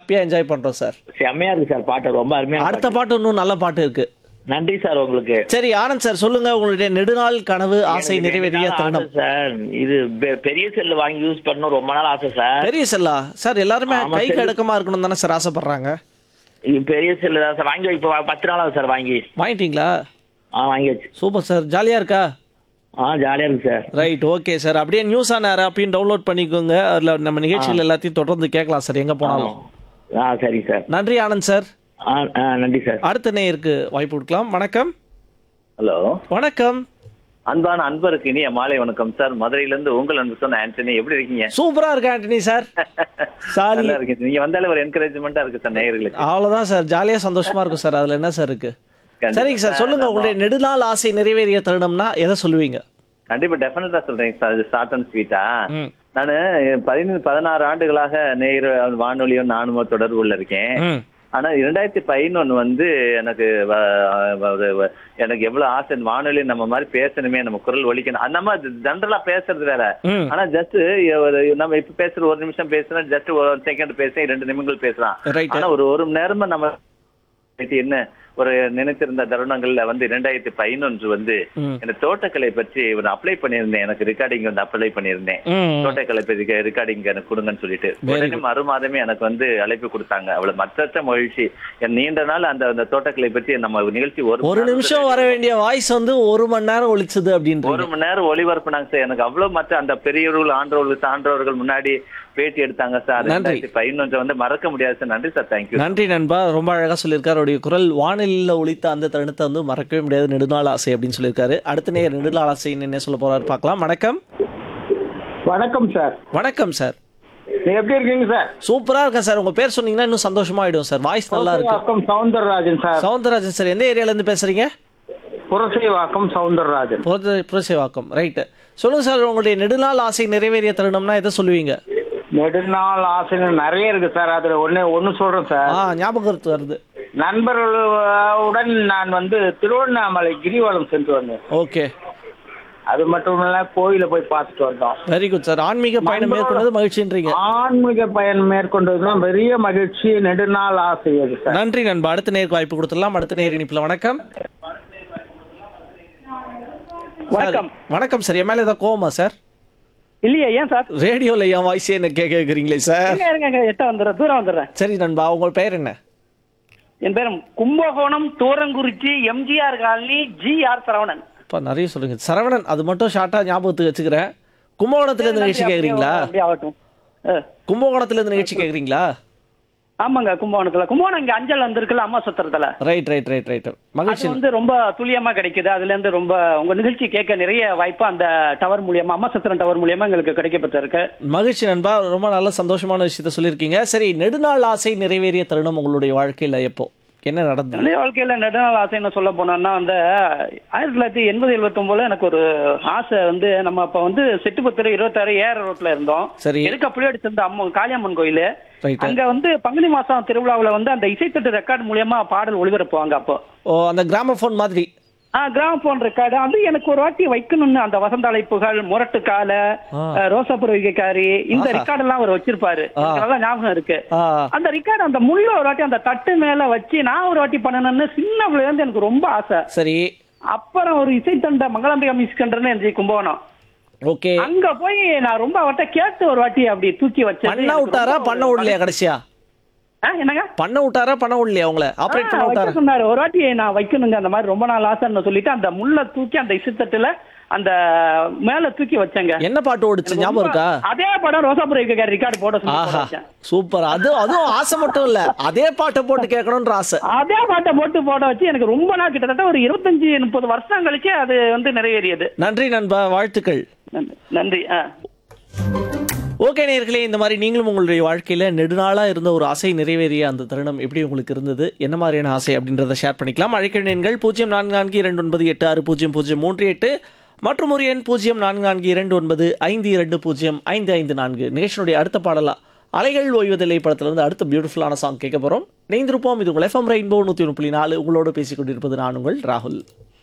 ஹாப்பியா என்ஜாய் பண்றோம் சார் செம்மையா இருக்கு சார் பாட்டு ரொம்ப அருமையா அடுத்த பாட்டு இன்னும் நல்ல பாட்டு இருக்கு நன்றி சார் உங்களுக்கு சரி ஆனந்த் சார் சொல்லுங்க உங்களுடைய நெடுநாள் கனவு ஆசை எனக்கு நிறைவேறிய ரெண்டு நாள் தருணம் ஆசை சார் இது பெ- பெரிய செல்லு வாங்கி யூஸ் பண்ணணும் ரொம்ப நாள் ஆசை சார் பெரிய செல்லா சார் எல்லாருமே ஆமா, கைக்கு சரி. அடக்கமா இருக்கணும் தானே சார் ஆசைப்படுறாங்க இது பெரிய செல்லு தான் சார் வாங்கி இப்போ பத்து நாள் ஆகுது சார் வாங்கி வாங்கிட்டீங்களா ஆ வாங்கியாச்சு சூப்பர் சார் ஜாலியா இருக்கா ஆ ஜாலியா இருக்கு சார் ரைட் ஓகே சார் அப்படியே நியூஸ் ஆன் ஏர் அப்பயும் டவுன்லோட் பண்ணிக்கோங்க அதில் நம்ம நிகழ்ச்சிகள் எல்லாத்தையும் தொடர்ந்து கேட்கலாம் சார் எங்க போனாலும் ஆ சரி சார் நன்றி ஆனந்த் சார் ஆ ஆ நன்றி சார் அடுத்த நேயருக்கு வாய்ப்பு கொடுக்கலாம் வணக்கம் ஹலோ வணக்கம் அன்பான அன்பருக்கு இனிய மாலை வணக்கம் சார் மதுரையில இருந்து உங்கள் அன்பு சொன்ன ஆண்டனி எப்படி இருக்கீங்க சூப்பரா இருக்கு ஆண்டனி சார் சாலி நல்லா இருக்கு நீங்க வந்தாலே ஒரு என்கரேஜ்மெண்டா இருக்கு சார் நேயர்களுக்கு அவ்வளவுதான் சார் ஜாலியா சந்தோஷமா இருக்கும் சார் அதுல என்ன சார் இருக்கு கண்டிப்பா. சரிங்க சார் சொல்லுங்க உங்களுடைய நெடுநாள் ஆசை நிறைவேறிய தருணம்னா எதை சொல்லுவீங்க கண்டிப்பா டெஃபினட்டா சொல்றேன் சார் ஷார்ட் அண்ட் ஸ்வீட்டா ம். நானு பதினஞ்சு பதினாறு ஆண்டுகளாக நேயர் வானொலியும் நானும் தொடர்புல இருக்கேன் ம் ஆனா இரண்டாயிரத்தி பதினொன்னு வந்து எனக்கு வ- வ- ஒரு வ- எனக்கு எவ்வளவு ஆசை இந்த வானொலி நம்ம மாதிரி பேசணுமே நம்ம குரல் ஒலிக்கணும் அந்த மாதிரி ஜென்ரலா பேசுறது வேற ம் ஆனா ஜஸ்ட் நம்ம இப்ப பேசுற ஒரு நிமிஷம் பேசுறோம் ஜஸ்ட் ஒரு செகண்ட் பேசுறேன் ரெண்டு நிமிடங்கள் பேசலாம் ரைட் ஆனா ஒரு ஒரு மணி நேரமா நம்ம என்ன ஒரு நினைத்திருந்த தருணங்கள்ல வந்து இரண்டாயிரத்தி பதினொன்று வந்து ம் இந்த தோட்டக்கலை பற்றி ஒரு அப்ளை பண்ணியிருந்தேன் எனக்கு ரெக்கார்டிங் வந்து அப்ளை பண்ணியிருந்தேன் ம் தோட்டக்கலை பற்றி ரெக்கார்டிங் எனக்கு கொடுங்கன்னு சொல்லிட்டு Very உடனே மறு மாதமே எனக்கு வந்து அழைப்பு கொடுத்தாங்க அவ்வளவு மற்ற மகிழ்ச்சி என் நீண்ட நாள் அந்த அந்த தோட்டக்கலை பற்றி நம்ம நிகழ்ச்சி ஒரு ஒரு மணி நேரம் நிமிஷம் வர வேண்டிய வாய்ஸ் வந்து ஒரு மணி நேரம் ஒழிச்சது ஒரு அப்படின்றது மணி நேரம் ஒளிபரப்புனாங்க சார் எனக்கு அவ்வளவு மற்ற அந்த பெரியவர்கள் ஆண்டவர்கள் சான்றவர்கள் முன்னாடி பேட்டி எடுத்தாங்க சார் நன்றி. ரெண்டாயிரத்தி பதினொன்று வந்து மறக்க முடியாது சார் நன்றி சார் தேங்க்யூ நன்றி நண்பா ரொம்ப அழகா சொல்லியிருக்காரு அவருடைய குரல் வானிலையில் ஒழித்த அந்த தருணத்தை வந்து மறக்கவே முடியாது நெடுநாள் ஆசை அப்படின்னு சொல்லியிருக்காரு அடுத்த நேர் நெடுநாள் ஆசை என்ன சொல்ல போறாரு பார்க்கலாம் வணக்கம் வணக்கம் சார் வணக்கம் சார் நீங்க எப்படி இருக்கீங்க சார் சூப்பரா இருக்கேன் சார் உங்க பேர் சொன்னீங்கன்னா இன்னும் சந்தோஷமா ஆயிடும் சார் வாய்ஸ் நல்லா இருக்கு வாக்கம் சவுந்தரராஜன் சார் சவுந்தரராஜன் சார் எந்த ஏரியால இருந்து பேசுறீங்க புரசை வாக்கம் சவுந்தரராஜன் புரத- புரசைவாக்கம் ரைட்டு சொல்லுங்க சார் உங்களுடைய நெடுநாள் ஆசை நிறைவேறிய தருணம்னா எதை சொல்லுவீங்க நெடுநாள் ஆசைகள் நிறைய இருக்கு சார் அதுல ஒண்ணு ஒண்ணு சொல்றேன் சார் ஆ ஞாபகம் இருக்கு வருது நண்பர்களுடன் நான் வந்து திருவண்ணாமலை கிரிவலம் சென்று வந்தேன் ஓகே அது மட்டும் இல்ல கோயில போய் பார்த்துட்டு வந்தோம் வெரி குட் சார் ஆன்மீக பயணம் மேற்கொண்டது மகிழ்ச்சின்றீங்க ஆன்மீக பயன் மேற்கொண்டதுதான் பெரிய மகிழ்ச்சி நெடுநாள் ஆசை அது சார் நன்றி நண்பா அடுத்த நேருக்கு வாய்ப்பு கொடுத்துடலாம் அடுத்த நேர் இனிப்புல வணக்கம் வணக்கம் சார், வணக்கம் சார் என் மேல ஏதாவது கோவமா சார் இல்லையா ஏன் சார் ரேடியோல என் வாய்ஸே என்ன கேட்க கேட்குறீங்களே சார் இருங்க இருங்க இருங்க, எட்ட வந்துடுறேன் தூரம் வந்துடுறேன் சரி நண்பா உங்க பெயர் என்ன என் பேர் Kumbakonam Thurankurichi MGR colony G R Saravanan அப்பா நிறைய சொல்லுங்க சரவணன் அது மட்டும் ஷார்ட்டா ஞாபகத்துக்கு வச்சுக்கிறேன் கும்பகோணத்துல இருந்து நிகழ்ச்சி கேக்குறீங்களா அப்படியே ஆகட்டும் ஆ. கும்பகோணத்துல இருந்து நிகழ்ச்சி கேக்குறீங்களா ஆமாங்க கும்பகோணத்துல கும்பகோணம் இங்க அஞ்சல் வந்திருக்குல்ல அம்மா சுத்திரத்துல ரைட் ரைட் ரைட் ரைட் அது மகிழ்ச்சி வந்து ரொம்ப துல்லியமா கிடைக்குது அதுல இருந்து ரொம்ப உங்க நிகழ்ச்சி கேட்க நிறைய வாய்ப்பு அந்த டவர் மூலியமா அம்மா சுத்திரம் டவர் மூலியமா எங்களுக்கு கிடைக்கப்பட்டிருக்கு மகிழ்ச்சி நண்பா ரொம்ப நல்ல சந்தோஷமான விஷயத்த சொல்லியிருக்கீங்க சரி நெடுநாள் ஆசை நிறைவேறிய தருணம் உங்களுடைய வாழ்க்கையில எப்போ என்ன நடந்தது என்னுடைய வாழ்க்கையில நெடுநாள் ஆசைன்னு சொல்ல போனோம்னா அந்த ஆயிரத்தி தொள்ளாயிரத்தி எண்பது எழுபத்தி ஒன்பதுல எனக்கு ஒரு ஆசை வந்து நம்ம அப்ப வந்து செட்டுப்பத்தூர் இருபத்தாறு ஏஆர் ரோட்ல இருந்தோம் சரி எதுக்கு புளியடி சேர்ந்த அம்மா காளியம்மன் கோயில் ரைட் அங்க வந்து பங்குனி மாசம் திருவிழாவுல வந்து அந்த இசைத்தட்டு ரெக்கார்டு மூலியமா பாடல் ஒளிபரப்புவாங்க அப்போ ஓ அந்த கிராமபோன் மாதிரி ஆ கிராமபோன் ரெக்கார்டு அது எனக்கு ஒரு வாட்டி வைக்கணும்னு அந்த வசந்த அழைப்புகள் முரட்டு கால ஆ. ரோசாபுரவிகாரி இந்த ஆஹா. ரெக்கார்டு எல்லாம் அவர் வச்சிருப்பாரு ஆ. எனக்கு நல்லா ஞாபகம் இருக்கு ஆ அந்த ரெக்கார்டு அந்த முள்ள ஒரு வாட்டி அந்த தட்டு மேல வச்சு நான் ஒரு வாட்டி பண்ணணும்னு சின்ன பிள்ளைல இருந்து எனக்கு ரொம்ப ஆசை சரி அப்புறம் ஒரு இசைத்தண்ட மங்களாம்பிகா மியூசிக் சென்டர்னு என்ஜி கும்பகோணம் ஓகே அங்க போய் நான் ரொம்ப அவர்கிட்ட கேட்டு ஒரு வாட்டி அப்படி தூக்கி வச்சது பண்ண எனக்கு விட்டாரா ரொம்ப பண்ண விடலையா கடைசியா ஆ, என்னங்க பண்ண விட்டாரா பண்ண விடலையா உங்களை ஆப்ரேட் பண்ண ஆ, வைக்க விட்டாரா சொன்னாரு ஒரு வாட்டி நான் வைக்கணுங்க அந்த மாதிரி ரொம்ப நாள் ஆசைன்னு சொல்லிட்டு அந்த முள்ள தூக்கி அந்த இசைத்தட்டுல அந்த மேல தூக்கி வச்சேங்க என்ன பாட்டு ஓடுச்சு ஞாபகம் இருக்கா அதே படம் ரோசாபுரம் இருக்க ரெக்கார்டு போட சொல்லி போட ஆஹா வச்சேன். சூப்பர் அது அதுவும் ஆசை மட்டும் இல்ல அதே பாட்டை போட்டு கேட்கணும்ன்ற ஆசை அதே பாட்டை போட்டு போட வச்சு எனக்கு ரொம்ப நாள் கிட்டத்தட்ட ஒரு இருபத்தஞ்சு முப்பது வருஷம் கழிச்சு அது வந்து நிறைவேறியது நன்றி நண்பா வாழ்த்துக்கள் நன்றி. நன்றி ஆ ஓகே நேர்களே இந்த மாதிரி நீங்களும் உங்களுடைய வாழ்க்கையில நெடுநாளா இருந்த ஒரு ஆசை நிறைவேறிய அந்த தருணம் எப்படி உங்களுக்கு இருந்தது என்ன மாதிரியான ஆசை அப்படின்றத ஷேர் பண்ணிக்கலாம் அழைக்கிற எண்கள் பூஜ்ஜியம் நான்கு நான்கு இரண்டு ஒன்பது எட்டு ஆறு பூஜ்ஜியம் பூஜ்ஜியம் மூன்று எட்டு மற்றும் ஒரு எண் பூஜ்ஜியம் நான்கு நான்கு இரண்டு ஒன்பது ஐந்து இரண்டு பூஜ்ஜியம் ஐந்து ஐந்து நான்கு நிகழ்ச்சியினுடைய அடுத்த பாடலா அலைகள் ஓய்வதில்லை படத்திலிருந்து அடுத்த பியூட்டிஃபுல்லான சாங் கேட்க போறோம் இணைந்திருப்போம் இது உங்கள் எஃப்எம் ரெயின்போ நூற்றி ஒன்று புள்ளி நாலு உங்களோடு பேசிக் கொண்டிருப்பது நான் உங்கள் ராகுல்